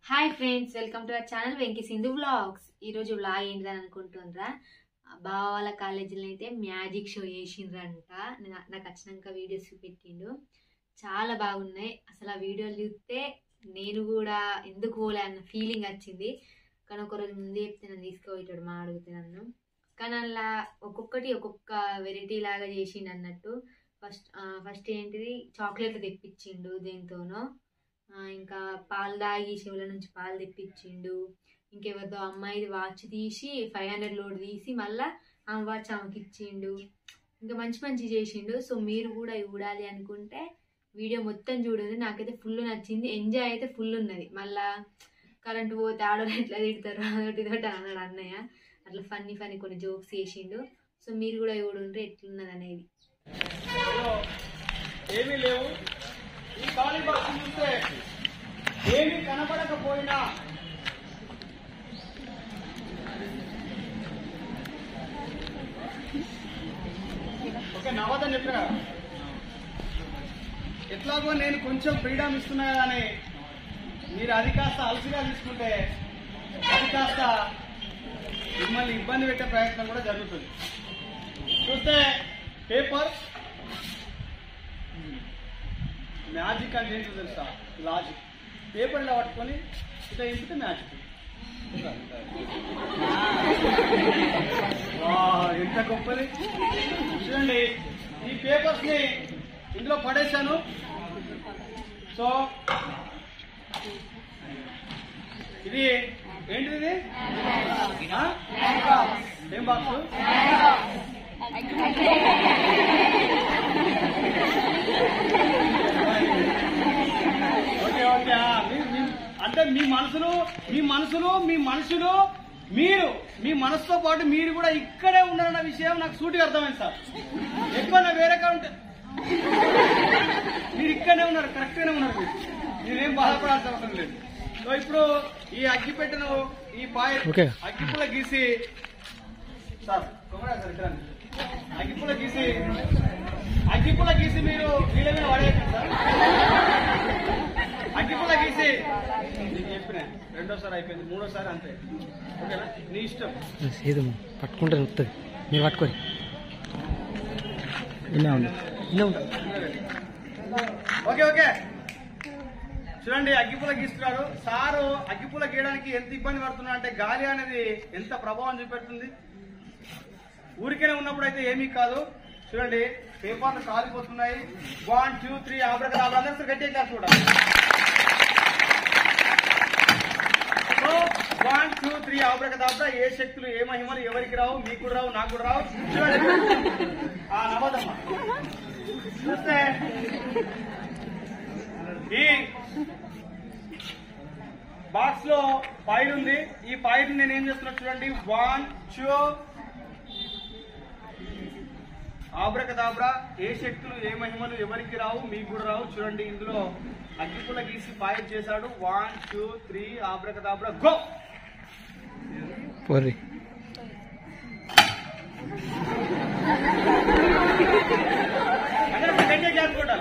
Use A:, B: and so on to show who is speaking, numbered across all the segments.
A: Hi friends welcome to our channel Venky Sindhu vlogs ఈరోజు vlog ఏంటిదని అనుకుంటుండ్రా బావ వాళ్ళ కాలేజీలో అయితే మ్యాజిక్ షో చేసిండ్రంట నా- నాకు వచ్చినాక వీడియోస్ పెట్టిండు చాలా బాగున్నాయి అసలు ఆ వీడియోలు చూస్తే నేను కూడా ఎందుకు పోలే అన్న ఫీలింగ్ వచ్చింది కానీ ఒక రోజు ముందే చెప్తే నన్ను తీసుకుపోయేటాడు మా అడిగితే నన్ను కానీ అలా ఒక్కొక్కటి ఒక్కొక్క వెరైటీ లాగా చేసిండు అన్నట్టు ఫస్ట్ ఫస్ట్ ఏంటిది చాక్లెట్లు తెప్పించిండు దేంతోనో ఆ, ఇంకా పాలు తాగి చెవుల నుంచి పాలు తెప్పించిండు ఇంకెవరితో అమ్మాయిది వాచ్ తీసి ఫైవ్ హండ్రెడ్ లోడ్ తీసి మళ్ళా ఆమె వాచ్ ఆమెకి ఇచ్చిండు ఇంకా మంచి మంచి చేసిండు సో మీరు కూడా చూడాలి అనుకుంటే వీడియో మొత్తం చూడండి నాకైతే ఫుల్ నచ్చింది ఎంజాయ్ అయితే ఫుల్ ఉన్నది మళ్ళా కరెంట్ పోతే ఆడవాళ్ళు ఎట్లా తిడతారు అదొకటి ఇదొకటి అన్నాడు అన్నయ్య అట్లా ఫన్నీ ఫన్నీ కొన్ని జోక్స్ చేసిండు సో మీరు కూడా చూడండి ఎట్లున్నది అనేది
B: ఏమీ లేవు ఈ ఖాళీ బాక్స్ చూస్తే ఏమీ కనపడకపోయినా ఓకే నవ్వదని చెప్పిన కదా. ఎట్లాగో నేను కొంచెం ఫ్రీడమ్ ఇస్తున్నా కానీ మీరు అది కాస్త అలసిగా తీసుకుంటే అది కాస్త మిమ్మల్ని ఇబ్బంది పెట్టే ప్రయత్నం కూడా జరుగుతుంది చూస్తే పేపర్ మ్యాజిక్ అంటే ఏంటో తెలుసా లాజిక్ పేపర్ ఇలా పట్టుకొని ఇట్లా ఇంపితే మ్యాజిక్ వా, ఎంత గొప్పది చూడండి ఈ పేపర్స్ ని ఇందులో పడేశాను సో ఇది ఏంటిది ఇది ఆ? ఏం బాక్స్ ఓకే ఓకే ఆ, మీ- మీ- అంటే మీ మనసులు మీ మనసులు మీ మనుషులు మీరు మీ మనసుతో పాటు మీరు కూడా ఇక్కడే ఉన్నారన్న విషయం నాకు సూటిగా అర్థమైంది సార్ ఎక్కువ నా వేరే ఉంటే మీరు ఇక్కడనే ఉన్నారు కరెక్ట్ గానే ఉన్నారు మీరు మీరేం బాధపడాల్సిన అవసరం లేదు సో ఇప్పుడు ఈ అగ్గిపెట్టెను ఈ పాయ అగ్గిపుల్ల గీసి సార్ కొమ్మరా సార్ ఇక్కడ రండి. అగ్గిపుల్ల గీసి అగ్గిపుల్ల గీసి మీరు వీళ్ళ మీద పడేయకండి సార్ అగ్గిపుల్ల గీసి నీకు చెప్పిన రెండోసారి అయిపోయింది మూడోసారి అంతే ఓకేనా నీ ఇష్టం
C: ఏదో పట్టుకుంటే వస్తుంది మీరు పట్టుకొని ఇన్నా ఉంది ఇన్నా ఉంది
B: ఓకే ఓకే చూడండి అగ్గిపుల్ల గీస్తున్నాడు సారు అగ్గిపుల్ల గీయడానికి ఎంత ఇబ్బంది పడుతున్నా అంటే గాలి అనేది ఎంత ప్రభావం చూపెడుతుంది ఊరికేనే ఉన్నప్పుడు అయితే ఏమీ కాదు చూడండి పేపర్లు కాలిపోతున్నాయి వన్ టూ త్రీ ఆబ్రక అందరూ గట్టిగా కాదు చూడాలి so one two three abracadabra ఏ శక్తులు ఏ మహిమలు ఎవరికి రావు మీకు కూడా రావు నాకు కూడా రావు చూడండి ఆ నమ్మదమ్మా చూస్తే ఈ బాక్స్ లో ఫైల్ ఉంది ఈ ఫైల్ నేను ఏం చేస్తున్నా చూడండి వన్ టూ ఆబ్రకదాబ్రా ఏ శక్తులు ఏ మహిమలు ఎవరికి రావు మీకు కూడా రావు చూడండి ఇందులో అగ్గిపుల్ల గీసి ఫైర్ చేశాడు one two three abracadabra go
C: పోర్రి
B: అందరూ గట్టిగా గ్యాప్ కొట్టాలి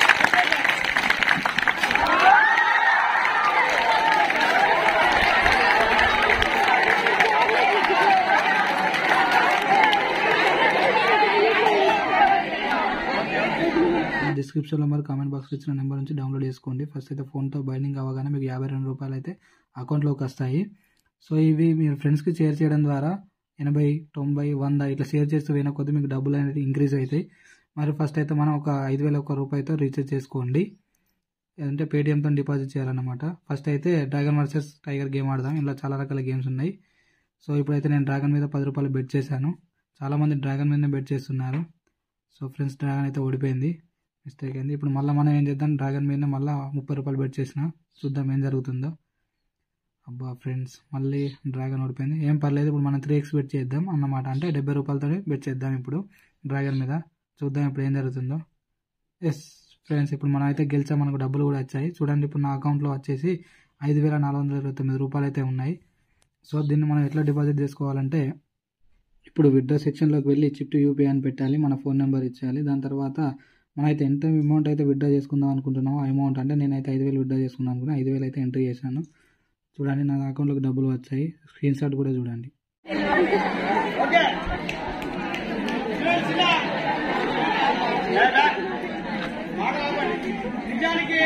C: డిస్క్రిప్షన్లో మరి కామెంట్ బాక్స్లో ఇచ్చిన నెంబర్ నుంచి డౌన్లోడ్ చేసుకోండి ఫస్ట్ అయితే ఫోన్తో బైండింగ్ అవ్వగానే మీకు యాభై రెండు రూపాయలు అయితే అకౌంట్లోకి వస్తాయి సో ఇవి మీరు ఫ్రెండ్స్కి షేర్ చేయడం ద్వారా ఎనభై తొంభై వంద ఇట్లా షేర్ చేస్తూ పోయిన కొద్దీ మీకు డబ్బులు అనేది ఇంక్రీజ్ అవుతాయి మరి ఫస్ట్ అయితే మనం ఒక ఐదు వేల ఒక్క రూపాయితో రీఛార్జ్ చేసుకోండి అంటే పేటిఎంతో డిపాజిట్ చేయాలన్నమాట ఫస్ట్ అయితే డ్రాగన్ వర్సెస్ టైగర్ గేమ్ ఆడదాం ఇలా చాలా రకాల గేమ్స్ ఉన్నాయి సో ఇప్పుడైతే నేను డ్రాగన్ మీద పది రూపాయలు బెట్ చేశాను చాలామంది డ్రాగన్ మీదనే బెట్ చేస్తున్నారు సో ఫ్రెండ్స్ డ్రాగన్ అయితే ఓడిపోయింది మిస్టేక్ అయింది ఇప్పుడు మళ్ళీ మనం ఏం చేద్దాం డ్రాగన్ మీద మళ్ళీ ముప్పై రూపాయలు బెట్ చేసిన చూద్దాం ఏం జరుగుతుందో అబ్బా ఫ్రెండ్స్ మళ్ళీ డ్రాగన్ ఓడిపోయింది ఏం పర్లేదు ఇప్పుడు మనం త్రీ ఎక్స్ బెట్ చేద్దాం అన్నమాట అంటే డెబ్బై రూపాయలతో బెట్ చేద్దాం ఇప్పుడు డ్రాగన్ మీద చూద్దాం ఇప్పుడు ఏం జరుగుతుందో ఎస్ ఫ్రెండ్స్ ఇప్పుడు మనం అయితే గెలిచా మనకు డబ్బులు కూడా వచ్చాయి చూడండి ఇప్పుడు నా అకౌంట్లో వచ్చేసి ఐదు వేల నాలుగు వందల ఇరవై తొమ్మిది రూపాయలు అయితే ఉన్నాయి సో దీన్ని మనం ఎట్లా డిపాజిట్ చేసుకోవాలంటే ఇప్పుడు విత్డ్రా సెక్షన్లోకి వెళ్ళి చిప్ టు యూపీఐ అని పెట్టాలి మన ఫోన్ నెంబర్ ఇచ్చేయాలి దాని తర్వాత మనమైతే ఎంత అమౌంట్ అయితే విత్డ్రా చేసుకుందాం అనుకుంటున్నామో ఆ అమౌంట్ అంటే నేనైతే ఐదు వేలు విత్డ్రా చేసుకుందాం అనుకున్నా ఐదు వేలు అయితే ఎంట్రీ చేశాను చూడండి నా అకౌంట్లోకి డబ్బులు వచ్చాయి స్క్రీన్ షాట్ కూడా చూడండి
B: ఓకే చిన్న, చిన్న. ఏ, బా. మాట్లాడకండి. నిజానికి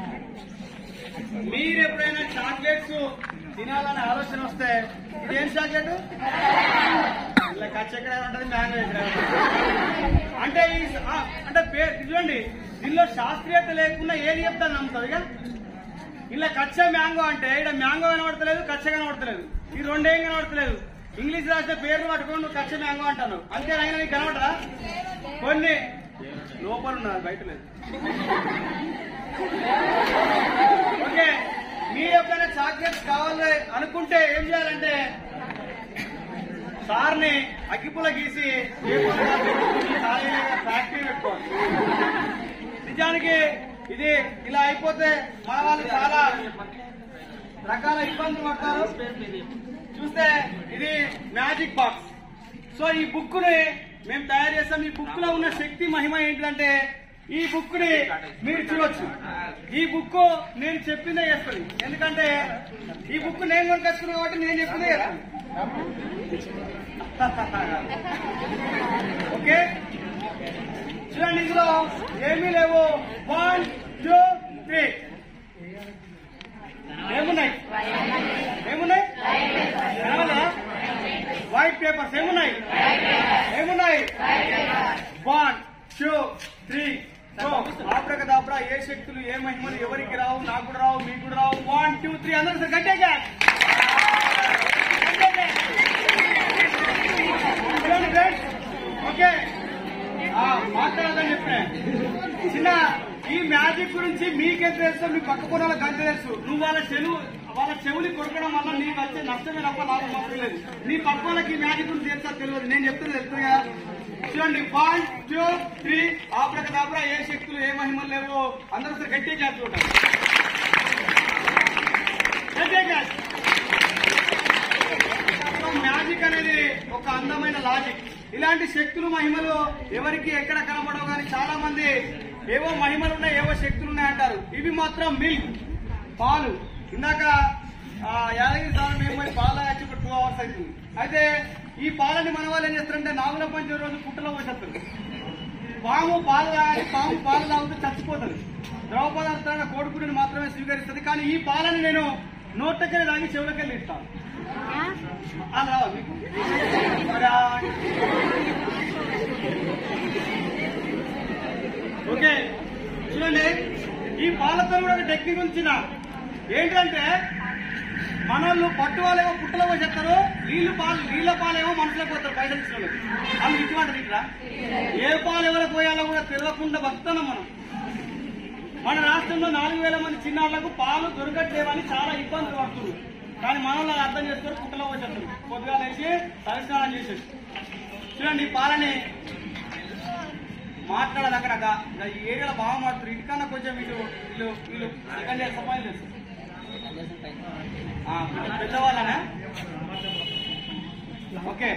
B: మీరు ఎప్పుడైనా చాక్లెట్స్ తినాలనే ఆలోచన వస్తే ఇదేం చాక్లెట్ ఇలా ఖర్చు ఎక్కడ ఉంటుంది మ్యాంగో ఎక్కడ అంటే ఈ ఆ, అంటే పేరు చూడండి దీనిలో శాస్త్రీయత లేకుండా ఏది చెప్తాను నమ్ముతుంది ఇక ఇలా కచ్చా మ్యాంగో అంటే ఇక్కడ మ్యాంగో కనబడతలేదు కచ్చ కనబడతలేదు ఈ రెండేం కనబడతలేదు ఇంగ్లీష్ రాసిన పేర్లు పట్టుకొని నువ్వు కచ్చ మ్యాంగో అంటాను అంతేనైనా నీకు కనబడరా కొన్ని లోపల ఉన్నారు బయట లేదు ఓకే మీరు ఎప్పుడైనా చాక్లెట్స్ కావాలి అనుకుంటే ఏం చేయాలంటే సార్ని అగ్గిపుల గీసి పేపర్గా పెట్టుకుని ఖాళీగా ఫ్యాక్టరీ పెట్టుకోవాలి నిజానికి ఇది ఇలా అయిపోతే మన వాళ్ళు చాలా రకాల ఇబ్బందులు పడతారు చూస్తే ఇది మ్యాజిక్ బాక్స్ సో ఈ బుక్ ని మేము తయారు చేస్తాం ఈ బుక్ లో ఉన్న శక్తి మహిమ ఏంటంటే ఈ బుక్ ని మీరు చూడొచ్చు ఈ బుక్ నేను చెప్పిందే చేస్తుంది ఎందుకంటే ఈ బుక్ నేను కొనుకొచ్చుకున్నా కాబట్టి నేను చెప్పిందే చేస్తుంది ఓకే చూడండి ఇందులో ఏమీ లేవు వన్ టూ త్రీ ఏమున్నాయి ఏమున్నాయి ఏమన్నా వైట్ పేపర్స్ ఏమున్నాయి ఏమున్నాయి one two three abracadabra ఏ శక్తులు ఏ మహిమలు ఎవరికి రావు నాకు కూడా రావు మీకు కూడా రావు వన్ టూ త్రీ అందరూ సార్ గట్టిగా చూడండి ఫ్రెండ్స్ ఓకే ఆ, మాట్లాడాలని చెప్పిన చిన్న ఈ మ్యాజిక్ గురించి మీకెంత తెలుసు మీ పక్క పొలాలకు అంత తెలుసు నువ్వు వాళ్ళ చెలు వాళ్ళ చెవులు కొరకడం వల్ల నీకు వచ్చే నష్టమే తప్ప లాభం మాత్రం లేదు నీ పక్క వాళ్ళకి ఈ మ్యాజిక్ గురించి తెలుసా తెలియదు నేను చెప్తున్నా తెలుస్తుంది కదా చూడండి one two three abracadabra ఏ శక్తులు ఏ మహిమలు లేవు అందరూ సరే గట్టిగా చేస్తుంటారు గట్టిగా చేస్తారు. మ్యాజిక్ అనేది ఒక అందమైన లాజిక్ ఇలాంటి శక్తులు మహిమలు ఎవరికి ఎక్కడ కనబడవు కానీ చాలా మంది ఏవో మహిమలు ఉన్నాయి ఏవో శక్తులు ఉన్నాయి అంటారు ఇవి మాత్రం మిల్క్ పాలు ఇందాక ఆ, యాదగిరి సార్ మేము పోయి పాలు వచ్చి ఇప్పుడు టూ అవర్స్ అవుతుంది అయితే ఈ పాలని మన వాళ్ళు ఏం చేస్తారంటే నాగుల పంచమి రోజు పుట్టలో పోసేస్తారు పాము పాలు తాగాలి పాము పాలు తాగితే చచ్చిపోతుంది ద్రవ పదార్థాల కోడిపుడిని మాత్రమే స్వీకరిస్తుంది కానీ ఈ పాలని నేను నోట్లకెళ్ళి తాగి చెవులకెళ్ళి ఇస్తాను అలా రావా మీకు మరి ఆ- ఓకే చూడండి ఈ పాలతో కూడా ఒక టెక్నిక్ ఉంచిన ఏంటంటే మనోళ్ళు పట్టు వాళ్ళేమో పుట్టలో పోయి చెప్తారు నీళ్లు పాలు నీళ్ళ పాలేమో మనుషులకు పోతారు పైసలు ఇచ్చిన వాళ్ళకి వాళ్ళు ఇటువంటి ఇట్లా ఏ పాలు ఎవరికి పోయాలో కూడా తెలియకుండా బతున్నాం మనం మన రాష్ట్రంలో నాలుగు వేల మంది చిన్నారులకు పాలు దొరకట్లేవని చాలా ఇబ్బందులు పడుతున్నారు కానీ మనలో అర్థం చేసుకొని పుట్టలో వచ్చేస్తారు పొద్దుగా లేచి తలస్నానం చేసేది చూడండి ఈ పాలని మాట్లాడాలి అక్కడ గా- గా ఈ ఏరియాలో బాగా మాట్లాడుతారు ఇంటికన్నా కొంచెం వీళ్ళు వీళ్ళు వీళ్ళు సెకండ్ ఇయర్ సమాజం చేస్తారు ఆ, పెద్దవాళ్ళనా ఓకే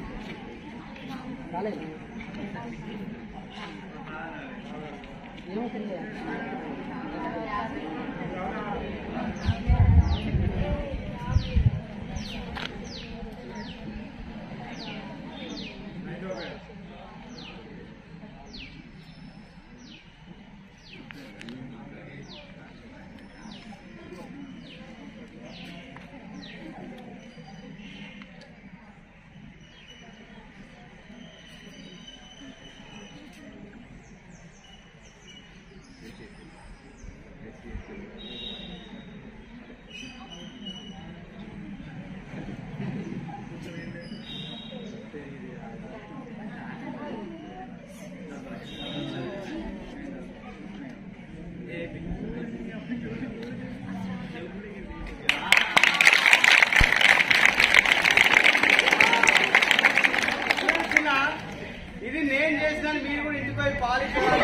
B: చిన్న, ఇది నేను చేసిన మీరు కూడా ఇంటికి పోయి పాలించాలి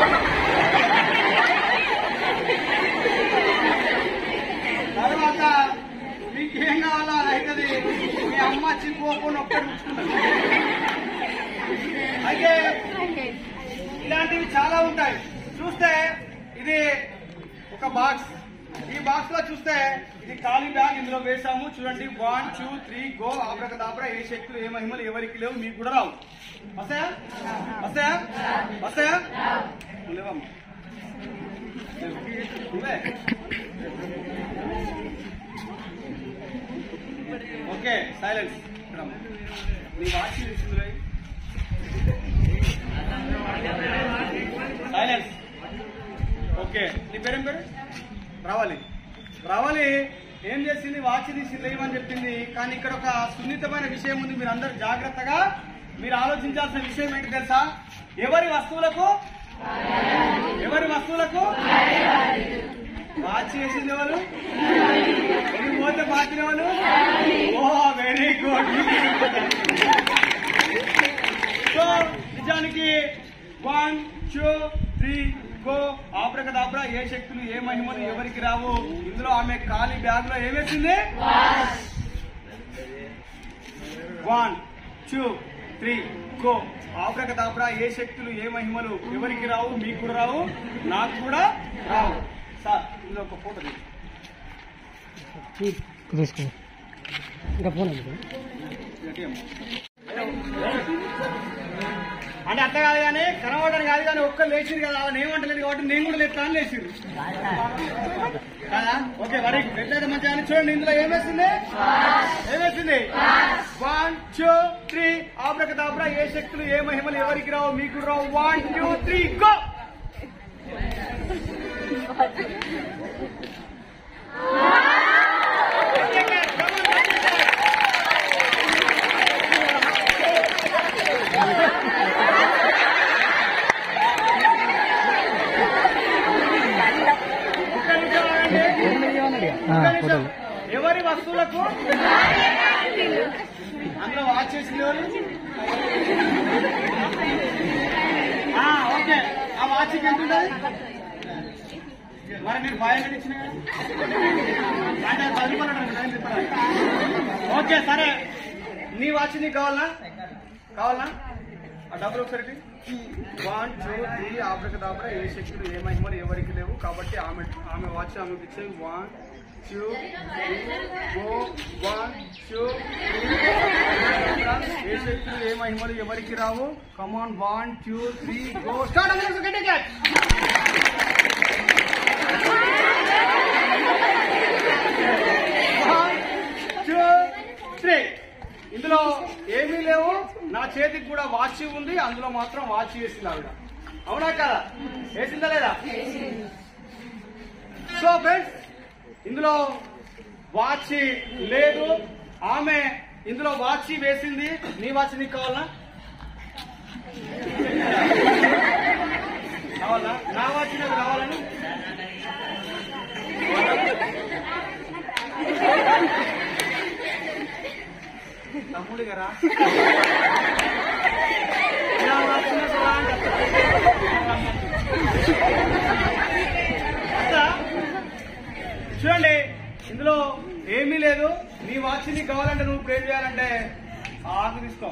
B: తర్వాత మీకు ఏం కావాలో అది అవుతుంది మీ అమ్మ చిక్కుకోకుండా ఒక్కటి ఉంచుకున్నది అయితే ఇలాంటివి చాలా ఉంటాయి చూస్తే ఇది ఒక బాక్స్ ఈ బాక్స్ లో చూస్తే ఇది ఖాళీ బ్యాగ్ ఇందులో వేసాము చూడండి one two three go abracadabra ఏ శక్తులు ఏ మహిమలు ఎవరికి లేవు మీకు కూడా రావు వస్తాయా వస్తాయా వస్తాయా లేవమ్మా నువ్వే ఓకే సైలెన్స్ నీ వాచ్ తీసుకుందిరా సైలెన్స్ ఓకే నీ పేరేం పేరు రావాలి రావాలి ఏం చేసింది వాచ్ తీసి లేవని చెప్పింది కానీ ఇక్కడ ఒక సున్నితమైన విషయం ఉంది మీరు అందరు జాగ్రత్తగా మీరు ఆలోచించాల్సిన విషయం ఏంటి తెలుసా ఎవరి వస్తువులకు ఎవరి వస్తువులకు వాచ్ చేసింది ఎవరు ఇది పోతే మార్చిన వాళ్ళు ఓ వెరీ గుడ్ సో నిజానికి one two three go abracadabra ఏ శక్తులు ఏ మహిమలు ఎవరికి రావు ఇందులో ఆమె ఖాళీ బ్యాగ్ లో ఏమేసింది one two three go abracadabra ఏ శక్తులు ఏ మహిమలు ఎవరికి రావు మీకు కూడా రావు నాకు కూడా రావు సార్ ఇందులో ఒక ఫోటో తీసుకో
C: తీసుకో ఇంకా ఫోన్
B: అంటే అట్లా కాదు కానీ కనబడని కాదు కానీ ఒక్కరు లేచిరు కదా వాళ్ళని ఏమంటలేదు కాబట్టి నేను కూడా లేపుతా అని లేచిరు కదా ఓకే వరి ఎట్లయితే మంచిగా అని చూడండి ఇందులో ఏమేసింది ఏమేసింది one two three abracadabra ఏ శక్తులు ఏ మహిమలు ఎవరికి రావు మీకు రావు వన్ టూ త్రీ గో ఒక్క నిమిషం ఆగండి. ఒక్క నిమిషం. ఎవరి వస్తువులకు అందులో వాచ్ చేసింది ఎవరు ఆ, ఓకే ఆ వాచ్కి ఎంత ఉంటుంది మరి మీరు ఫైవ్ హండ్రెడ్ ఇచ్చిన కదా? అంటే అది పది రూపాయలు ఉంటుంది, నైన్ రూపాయలు. ఓకే సరే నీ వాచ్ నీకు కావాలనా కావాలనా ఆ డబ్బులు ఒకసారి one two three abracadabra ఏ శక్తులు ఏ మహిమలు ఎవరికి లేవు కాబట్టి ఆమె ఆమె వాచ్ ఆమెకి ఇచ్చేవి one two go one two ఏ శక్తులు ఏ మహిమలు ఎవరికి రావు come on one two three go start గట్టిగా వన్ టూ త్రీ ఇందులో ఏమీ లేవు నా చేతికి కూడా వాచ్ ఉంది అందులో మాత్రం వాచ్ వేసింది ఆవిడ అవునా కదా వేసిందా లేదా సో ఫ్రెండ్స్ ఇందులో వాచ్ లేదు ఆమె ఇందులో వాచ్ వేసింది నీ వాచ్ నీకు కావాలా కావాలా నా వాచ్ నాకు కావాలని తమ్ముడు గారా నా వాచ్ నాకు కావాలంటే అత్త, చూడండి ఇందులో ఏమీ లేదు నీ వాచ్ నీకు కావాలంటే నువ్వు ప్రే చేయాలంటే ఆ ఆకు తీసుకో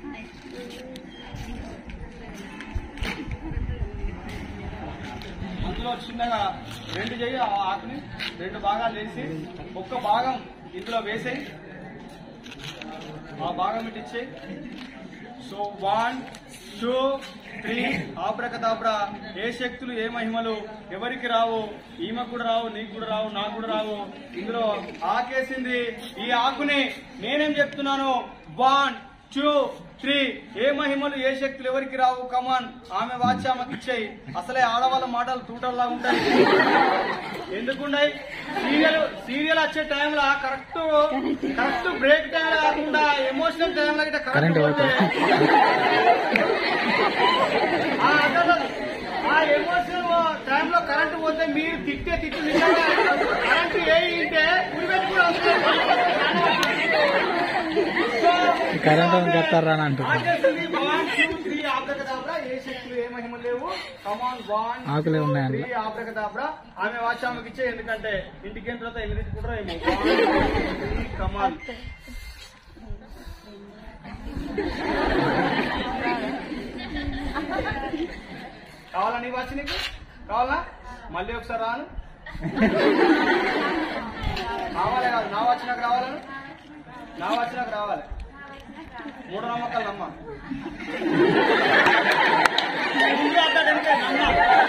B: అందులో చిన్నగా రెండు చేయి ఆ ఆకుని రెండు భాగాలు వేసి ఒక్క భాగం ఇందులో వేసేయి ఆ భాగం ఇటు ఇచ్చేయి so one two three abracadabra ఏ శక్తులు ఏ మహిమలు ఎవరికి రావు ఈమెకు కూడా రావు నీకు కూడా రావు నాకు కూడా రావు ఇందులో ఆకేసింది ఈ ఆకుని నేనేం చెప్తున్నాను వన్ టూ త్రీ ఏ మహిమలు ఏ శక్తులు ఎవరికి రావు కమాన్ ఆమె వాచి ఆమెకి ఇచ్చేయి అసలే ఆడవాళ్ళ మాటలు తూటల్లా ఉంటాయి ఎందుకున్నాయి సీరియల్ సీరియల్ వచ్చే టైంలో కరెక్ట్ కరెక్ట్ బ్రేక్ టైం కాకుండా ఎమోషనల్ టైంలో గిట్ట కరెంట్ పోతే ఆ అసలు ఆ ఎమోషనల్ టైంలో కరెంట్ పోతే మీరు తిట్టే తిట్టు నిజంగా కరెంట్ ఏ ఇంటే ఉరిపెట్టి కూడా
C: కరెంట్ చెప్తారా అని అంటున్నారు
B: ఆకేసింది వన్ టూ త్రీ ఆబ్రకదాబ్రా ఏ శక్తులు ఏ మహిమలు లేవు కమాన్ వన్
C: ఆకులే ఉన్నాయండి.
B: త్రీ ఆబ్రకదాబ్రా ఆమె వాచ్ ఆమెకి ఇచ్చే ఎందుకంటే ఇంటికి అయిన తర్వాత ఎన్ని తీసుకుంటారో ఏమో కమాన్ కావాలా నీ వాచ్ నీకు కావాలా మళ్ళీ ఒకసారి రాను రావాలే కాదు నా వచ్చినాక రావాలి నా వచ్చినాక రావాలి మూడు నమ్మకాలు నమ్మ ముందే అతడు వెనకే నమ్మ.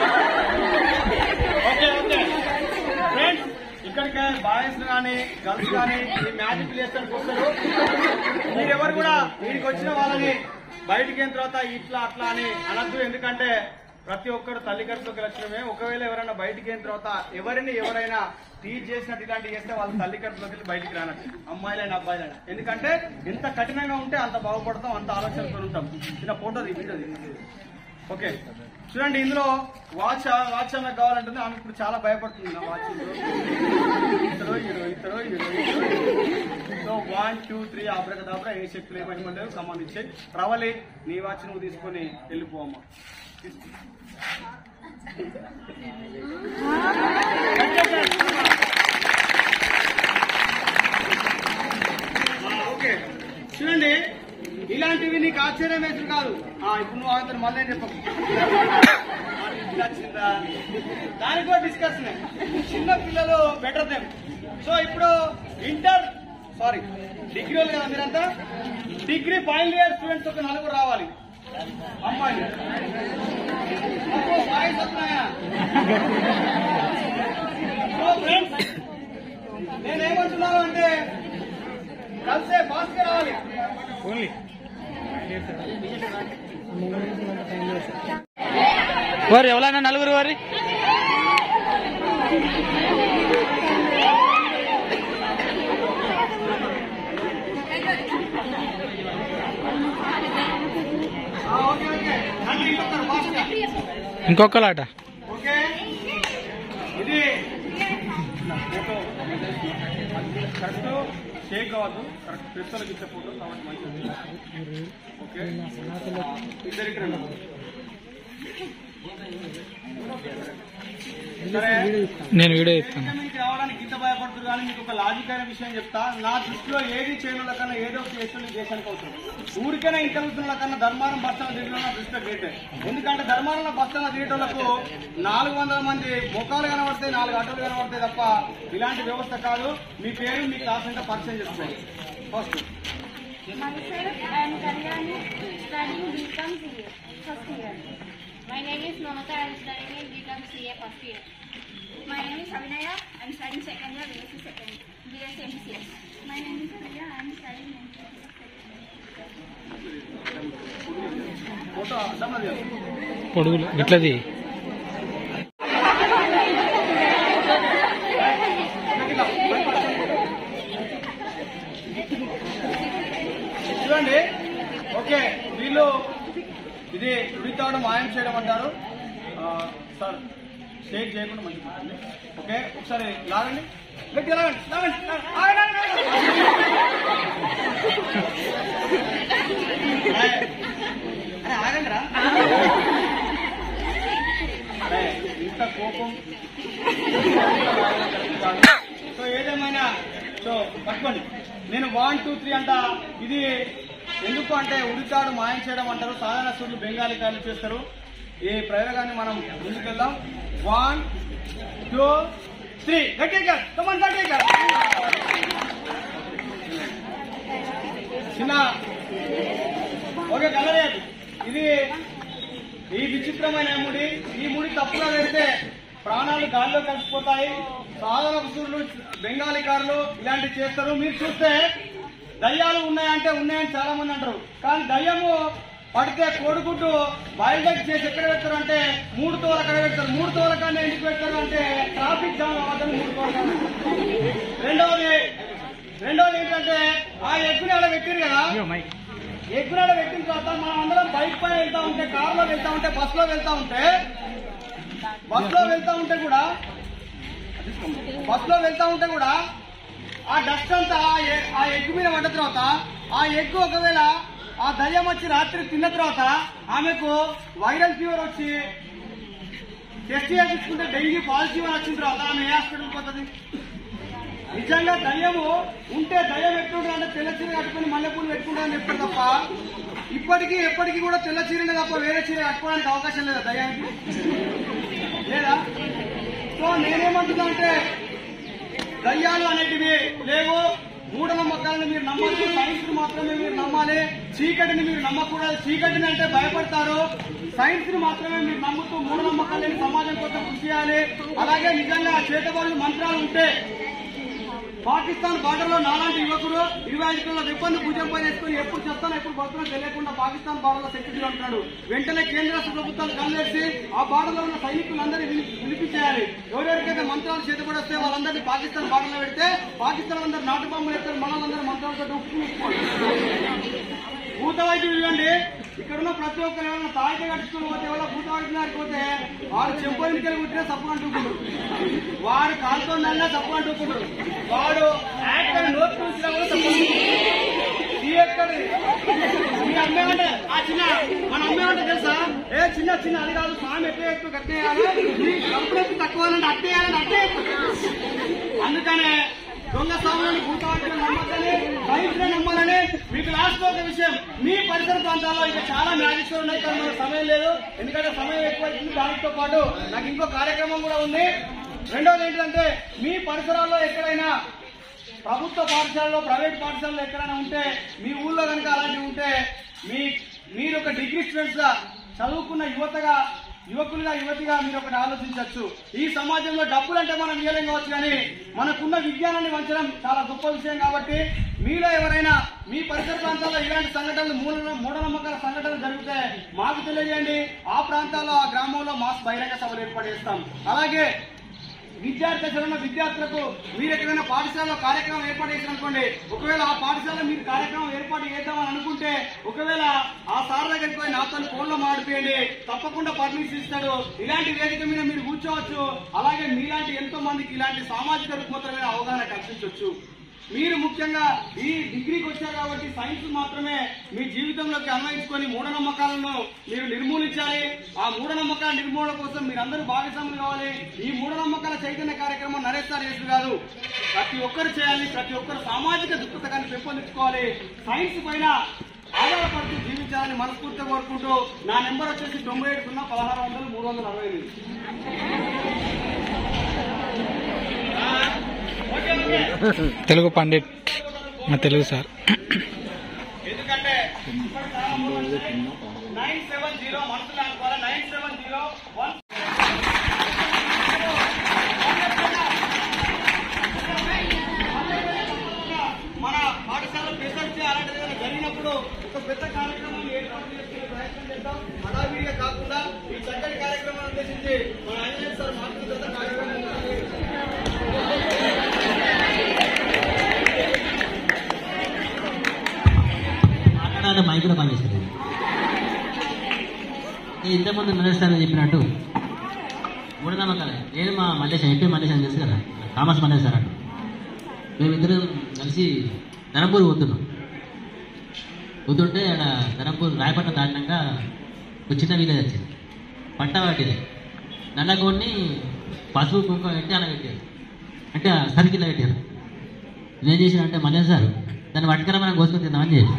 B: ఓకే ఓకే ఫ్రెండ్స్ ఇక్కడికి బాయ్స్ కానీ గర్ల్స్ కానీ ఈ మ్యాజిక్ ప్లేస్కి వస్తారు మీరెవరు కూడా వీడికి వచ్చిన వాళ్ళని బయటికి అయిన తర్వాత ఇట్లా అట్లా అని అనద్దు ఎందుకంటే ప్రతి ఒక్కరు తల్లి గర్భకు లక్షణమే ఒకవేళ ఎవరైనా బయటికి అయిన తర్వాత ఎవరిని ఎవరైనా టీచ్ చేసినట్టు ఇలాంటివి చేస్తే వాళ్ళ తల్లి గర్భలోకి వెళ్ళి బయటికి రానట్టు అమ్మాయిలైనా అబ్బాయిలైనా ఎందుకంటే ఎంత కఠినంగా ఉంటే అంత బాగుపడతాం అంత ఆలోచనతో ఉంటాం చిన్న ఫోటో వీడియోది ఓకే చూడండి ఇందులో వాచ్ వాచ్ అన్న కావాలంటుంది ఆమె ఇప్పుడు చాలా భయపడుతుంది నా వాచ్ ఇతరో ఇరవై ఇతరో ఇరవై so one two three abracadabra ఏ శక్తులు ఏమని సంబంధించి ప్రవలి నీ వాచ్ నువ్వు తీసుకొని వెళ్ళిపోమ్మా తీసుకో. ఆ, ఓకే చూడండి ఇలాంటివి నీకు ఆశ్చర్యం వేసిన కాదు ఆ, ఇప్పుడు నువ్వు అతను మళ్ళీ ఏం చెప్పకు ఇలా వచ్చిందా? దానికి కూడా డిస్కషన్ చిన్న పిల్లలు బెటర్ దెమ్ సో ఇప్పుడు ఇంటర్ సారీ డిగ్రీ వాళ్ళు కదా మీరంతా డిగ్రీ ఫైనల్ ఇయర్ స్టూడెంట్స్ ఒక నలుగురు రావాలి అమ్మాయిలు అబ్బో, బాయ్స్ వస్తున్నాయా? సో ఫ్రెండ్స్ నేనేమంటున్నాను అంటే కలిసే ఫాస్ట్ గా రావాలి
C: వారు ఎవరైనా నలుగురు వారి
B: ఆ, ఓకే ఓకే నన్ను ఇంకొకరు ఫాస్ట్ గా
C: ఇంకొకలాట
B: ఓకే ఇది కరెక్ట్ షేక్ కావద్దు కరెక్ట్ పిస్తలు ఇచ్చే ఫోటో కాబట్టి మంచిది ఓకే ఇద్దరు ఇక్కడ ఉన్నారు. సరే
C: నేను వీడియో ఇస్తాను
B: మీకు రావడానికి ఇంత భయపడుతున్నారు కానీ మీకు ఒక లాజిక్ అయిన విషయం చెప్తా నా దృష్టిలో ఏది చేయనుల కన్నా ఏదో ఒక చేస్తున్న దేశానికి అవుతుంది ఊరికైనా ఇంత అవుతున్న కన్నా ధర్మారం బస్తాల దిగడం నా దృష్టిలో గ్రేట్ ఎందుకంటే ధర్మారంలో బస్తాల దిగటోళ్లకు నాలుగు వందల మంది ముఖాలు కనబడతాయి నాలుగు ఆటోలు కనబడతాయి తప్ప ఇలాంటి వ్యవస్థ కాదు మీ పేరు మీ క్లాస్ అంటే పరిచయం చేసుకోండి first
D: Myself, I am Kalyani, studying BCom CA, first year.
E: My name is Mamata. I am studying in BCom CA first year.
D: My name is Abhinaya, I am studying second year, BSc second, BSc MCS. My name is Priya, I am studying MCS.
B: Photo అర్థం
C: పొడుగులు ఇట్లది
B: చూడండి okay వీళ్ళు ఇది రుడితాడు మాయం చేయడం అంటారు ఆ, sir shake చేయకుండా మంచిగా ఉంటుంది ఓకే ఒకసారి లాగండి గట్టిగా లాగండి లాగండి లాగండి. ఆగండి, ఆగండి, ఆగండి. అరే, అరే, ఆగండి రా అరే, ఇంత కోపం సో ఏదేమైనా సో పట్టుకోండి నేను వన్ టూ త్రీ అంట ఇది ఎందుకు అంటే ఉడితాడు మాయం చేయడం అంటారు సాధారణ సూర్యులు బెంగాలీ కాయలు చేస్తారు ఈ ప్రయోగాన్ని మనం ముందుకెళ్దాం వన్ టూ త్రీ గట్టిగా కమన్ గట్టిగా చిన్న ఓకే కలరేది ఇది ఈ విచిత్రమైన ముడి ఈ ముడి తప్పుగా పెడితే ప్రాణాలు గాల్లో కలిసిపోతాయి సాధారణ సూర్యులు బెంగాలీ కార్లు ఇలాంటివి చేస్తారు మీరు చూస్తే దయ్యాలు ఉన్నాయంటే ఉన్నాయని చాలా మంది అంటారు కానీ దయ్యము పడితే కోడిగుడ్డు బయలుదేరి చేసి ఎక్కడ పెడతారు అంటే మూడు తోల కడ పెడతారు మూడు తోల కన్నా ఎందుకు పెడతారు అంటే ట్రాఫిక్ జామ్ అవ్వదని మూడు తోల కన్నా. రెండవది రెండవది ఏంటంటే ఆ ఎగ్గుని అలా పెట్టారు కదా ఎగ్గునాడ పెట్టిన తర్వాత మనం అందరం బైక్ పై వెళ్తా ఉంటే కార్ లో వెళ్తా ఉంటే బస్ లో వెళ్తా ఉంటే బస్ లో వెళ్తా ఉంటే కూడా బస్ లో వెళ్తా ఉంటే కూడా ఆ డస్ట్ అంతా ఆ ఎ- ఆ ఎగ్ మీద పడ్డ తర్వాత ఆ ఎగ్ ఒకవేళ ఆ దయ్యం వచ్చి రాత్రి తిన్న తర్వాత ఆమెకు వైరల్ ఫీవర్ వచ్చి టెస్ట్ చేయించుకుంటే డెంగీ పాజిటివ్ అని వచ్చిన తర్వాత ఆమె ఏ హాస్పిటల్కి పోతుంది నిజంగా దయ్యము ఉంటే దయ్యం ఎట్లుంటుంది అంటే తెల్ల చీర కట్టుకుని మల్లెపూలు పెట్టుకుంటారని చెప్తారు తప్ప ఇప్పటికీ ఎప్పటికీ కూడా తెల్ల చీరనే తప్ప వేరే చీర కట్టుకోవడానికి అవకాశం లేదా దయ్యానికి లేదా సో సో నేనేమంటున్నా అంటే దయ్యాలు అనేటివి లేవు మూఢనమ్మకాలను మీరు నమ్మొచ్చు సైన్స్ ని మాత్రమే మీరు నమ్మాలి చీకటిని మీరు నమ్మకూడదు చీకటిని అంటే భయపడతారు సైన్స్ ని మాత్రమే మీరు నమ్ముతూ మూఢనమ్మకాలని సమాజం కోసం కృషి చేయాలి అలాగే నిజంగా చేతబడులు మంత్రాలు ఉంటే పాకిస్తాన్ బార్డర్ లో నాలాంటి యువకుడు ఇరవై ఐదు కిలోల వెప్పన్ని భుజం పైన వేసుకుని ఎప్పుడు చెప్తానో ఎప్పుడు బతుకునో తెలియకుండా పాకిస్తాన్ బార్డర్ లో సెక్యూరిటీ ఉంటున్నాడు వెంటనే కేంద్ర రాష్ట్ర ప్రభుత్వాలు కలిసి ఆ బార్డర్ లో ఉన్న సైనికులందరినీ విని- వినిపించేయాలి ఎవరెవరికైతే మంత్రాలు చేతపడొస్తే వాళ్ళందరినీ పాకిస్తాన్ బార్డర్ లో పెడితే పాకిస్తాన్ అందరూ నాటు బాంబులు ఎత్తారు మనలందరూ మంత్రాలతో ఉప్పు ఉప్పుకోవాలి భూత వైద్యులు ఇవ్వండి ఇక్కడ ఉన్న ప్రతి ఒక్కరు ఎవరైనా తాయితే కట్టుకుని పోతే ఎవరో భూత వైద్యులు గారికి పోతే వాడు చెంపలికి కుట్టినా తప్పు అంటుకుంటారు వాడు కాలుతో నల్లా తప్పు అంటుకుంటారు వాడు యాక్ట్ అని నోట్ చూసినా కూడా తప్పు అంటుకుంటారు. ఈ ఎక్కడి మీ అమ్మేమంటే ఆ చిన్న మన అమ్మేమంటే తెలుసా ఏ చిన్న చిన్న అది కాదు స్వామి ఎట్టే ఎక్కువ కట్టేయాలి నీ కంపెనీ తక్కువ అని అట్టేయాలని అట్టే అందుకనే దొంగ స్వాములను భూతావాక్యం నమ్మద్దని సైన్స్ నమ్మాలని మీకు లాస్ట్ ఒక విషయం మీ పరిసర ప్రాంతాల్లో ఇంకా చాలా మ్యాజిక్స్ ఉన్నాయి కానీ మనకు సమయం లేదు ఎందుకంటే సమయం ఎక్కువ అవుతుంది దానితో పాటు నాకు ఇంకో కార్యక్రమం కూడా ఉంది రెండోది ఏంటంటే మీ పరిసరాల్లో ఎక్కడైనా ప్రభుత్వ పాఠశాలలో ప్రైవేట్ పాఠశాలలో ఎక్కడైనా ఉంటే మీ ఊళ్ళో కనుక అలాంటివి ఉంటే మీ మీరు ఒక డిగ్రీ స్టూడెంట్స్ గా చదువుకున్న యువతగా యువకులుగా యువతిగా మీరు ఒకటి ఆలోచించవచ్చు ఈ సమాజంలో డబ్బులు అంటే మనం ఇవ్వలేం కావచ్చు కానీ మనకున్న విజ్ఞానాన్ని వంచడం చాలా గొప్ప విషయం కాబట్టి మీలో ఎవరైనా మీ పరిసర ప్రాంతాల్లో ఇలాంటి సంఘటనలు మూల మూఢనమ్మకాల సంఘటనలు జరిగితే మాకు తెలియజేయండి ఆ ప్రాంతాల్లో ఆ గ్రామంలో మాస్ బహిరంగ సభలు ఏర్పాటు చేస్తాం అలాగే విద్యార్థి దశలో ఉన్న విద్యార్థులకు మీరు ఎక్కడైనా పాఠశాలలో కార్యక్రమం ఏర్పాటు చేసిననుకోండి ఒకవేళ ఆ పాఠశాలలో మీరు కార్యక్రమం ఏర్పాటు చేద్దామని అనుకుంటే ఒకవేళ ఆ సార్ దగ్గరికి పోయి నాతో ఫోన్లో మాడిపోయండి తప్పకుండా పర్మిషన్ ఇస్తాడు ఇలాంటి వేదిక మీద మీరు కూర్చోవచ్చు అలాగే మీలాంటి ఎంతో మందికి ఇలాంటి సామాజిక రుగ్మతల మీద అవగాహన కల్పించవచ్చు మీరు ముఖ్యంగా ఈ డిగ్రీకి వచ్చారు కాబట్టి సైన్స్ మాత్రమే మీ జీవితంలోకి అన్వయించుకొని మూఢనమ్మకాలను మీరు నిర్మూలించాలి ఆ మూఢనమ్మకాల నిర్మూలన కోసం మీరందరూ భాగస్వాములు కావాలి ఈ మూఢనమ్మకాల చైతన్య కార్యక్రమం నరేష్ సార్ చేసి కాదు ప్రతి ఒక్కరు చేయాలి ప్రతి ఒక్కరు సామాజిక దృక్పథాన్ని పెంపొందించుకోవాలి సైన్స్ పైన ఆధారపడుతూ జీవించాలని మనస్ఫూర్తిగా కోరుకుంటూ నా నెంబర్ వచ్చేసి తొంభై ఏడు సున్నా పదహారు వందలు మూడు వందల అరవై ఎనిమిది ఓకే ఓకే
C: తెలుగు పండిట్ మా తెలుగు సార్
B: ఎందుకంటే నైన్ సెవెన్ జీరో మనసులో అనుకోవాలి నైన్ సెవెన్ జీరో వన్ మన పాఠశాల రీసెర్చ్ అలాంటిది ఏదైనా జరిగినప్పుడు ఒక పెద్ద కార్యక్రమాన్ని ఏర్పాటు చేసుకునే ప్రయత్నం చేద్దాం హడావిడిగా కాకుండా ఈ చక్కటి కార్యక్రమాన్ని ఉద్దేశించి మన అంజనేయ సార్ మాట్లాడుతున్న కార్యక్రమం ఉంటుంది.
F: మాట్లాడాలంటే మైక్ కూడా పనిచేస్తుంది నేను ఇంతకుముందు నరేస్తానని చెప్పినట్టు మూఢనమ్మకాలే నేను మా మల్లేశం ఎంపీ మల్లేశం తెలుసు కదా కామర్స్ మల్లేశ్ సార్ అంట మేమిద్దరం కలిసి ధనంపూర్ పోతున్నాం పోతుంటే ఆడ ధనంపూర్ రాయపట్నం దాటినాక ఒక చిన్న విలేజ్ వచ్చింది పట్ట పట్టింది నల్లగోడిని పసుపు కుంకుమ పెట్టి అలా పెట్టారు అంటే సర్కిల్ పెట్టారు నేనేం చేసిన అంటే మల్లేశ్ సార్ దాన్ని పట్టుకుని మనం కోసుకొని తిందామని చెప్పి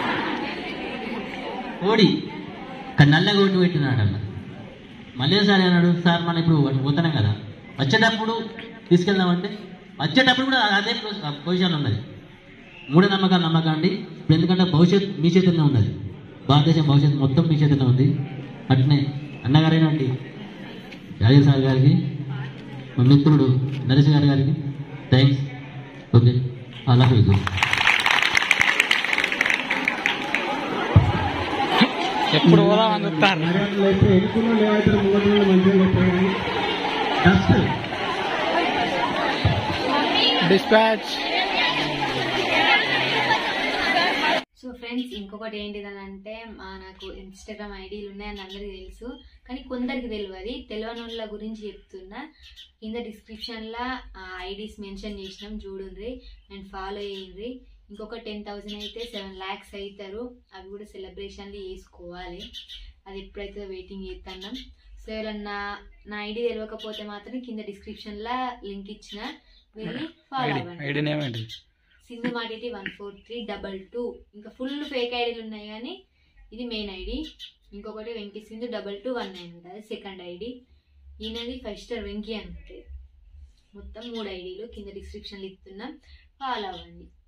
F: కోడి కానీ నల్లగా ఉండి పెట్టినాడు అన్న మళ్ళీ సార్ అన్నాడు సార్ మనం ఇప్పుడు పోతున్నాం కదా వచ్చేటప్పుడు తీసుకెళ్దామంటే వచ్చేటప్పుడు కూడా అదే పొజిషన్ ఉన్నది మూఢనమ్మకాలు నమ్మకండి ఇప్పుడు ఎందుకంటే భవిష్యత్ మీ చేతుల్లో ఉన్నది భారతదేశం భవిష్యత్తు మొత్తం మీ చేతుల్లో ఉంది అట్నే అన్నగారైనటువంటి యాదవ్ సార్ గారికి మా మిత్రుడు నరేష్ గారి గారికి థ్యాంక్స్ ఓకే అలా యూ
C: ఎప్పుడు పోదామని చూస్తారు
G: అయితే ఎన్నుకున్న లేకపోతే ముందు మంచిగా పెట్టారు డస్ట్
C: డిస్పాచ్
A: సో ఫ్రెండ్స్ ఇంకొకటి ఏంటిదని అంటే మా నాకు ఇన్స్టాగ్రామ్ ఐడీలు ఉన్నాయని అందరికీ తెలుసు కానీ కొందరికి తెలియదు తెలియని వాళ్ళ గురించి చెప్తున్నా కింద డిస్క్రిప్షన్లో ఆ ఐడీస్ మెన్షన్ చేసినాం చూడుండ్రి అండ్ ఫాలో అయ్యిండ్రి ఇంకొక టెన్ థౌజండ్ అయితే సెవెన్ ల్యాక్స్ అవుతారు అవి కూడా సెలబ్రేషన్లు చేసుకోవాలి అది ఎప్పుడైతే వెయిటింగ్ చేస్తున్నాం సో ఎవరన్నా నా ఐడి తెలియకపోతే మాత్రం కింద డిస్క్రిప్షన్లో లింక్ ఇచ్చిన వెళ్ళి ఫాలో
C: ఐడి
A: అవ్వండి
C: ఐడి నేమ్ ఏంటి
A: సింధు మాటిటి one four three double two ఇంకా ఫుల్ ఫేక్ ఐడీలు ఉన్నాయి కానీ ఇది మెయిన్ ఐడి ఇంకొకటి Venky Sindhu double two one nine ఉంటుంది సెకండ్ ఐడి ఈయనది ఫైవ్ స్టార్ వెంకీ అంటే మొత్తం మూడు ఐడీలు కింద డిస్క్రిప్షన్లో ఇస్తున్నా ఫాలో అవ్వండి